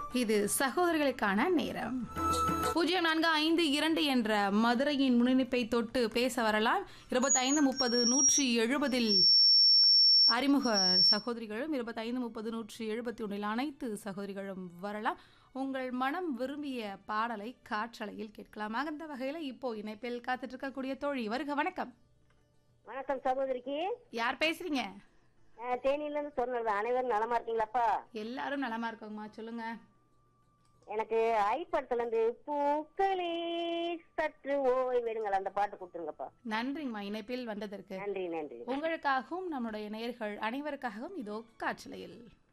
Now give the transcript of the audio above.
இது சகோதரிகளுக்கான நேரம் பூஜ்ஜியம் நான்கு ஐந்து இரண்டு என்ற மதுரையின் முன்னிப்பை தொட்டு பேச வரலாம் இருபத்தைந்து முப்பது நூற்றி எழுபதில் அறிமுக சகோதரிகளும் இருபத்தைந்து முப்பது நூற்றி எழுபத்தி ஒன்றில் அனைத்து சகோதரிகளும் வரலாம் உங்கள் மனம் விரும்பிய பாடலை காற்றலையில் கேட்கலாம் அந்த வகையில் இப்போ இணைப்பில் காத்துட்டு இருக்கக்கூடிய தோழி வருக வணக்கம் வணக்கம் சகோதரிக்கு யார் பேசுறீங்க அஹ், தேனியில இருந்து சொன்னது அனைவரும் நலமா இருக்கீங்களாப்பா எல்லாரும் நலமா இருக்கோங்கம்மா சொல்லுங்க எனக்கு ஐப்படத்துல இருந்து பூக்களே சற்று ஓய்வெடுங்கள் அந்த பாட்டு கொடுத்துருங்கப்பா நன்றிங்கம்மா இணைப்பில் வந்ததற்கு நன்றி நன்றி உங்களுக்காகவும் நம்முடைய நேயர்கள் அனைவருக்காகவும் இதோ காற்றலையில்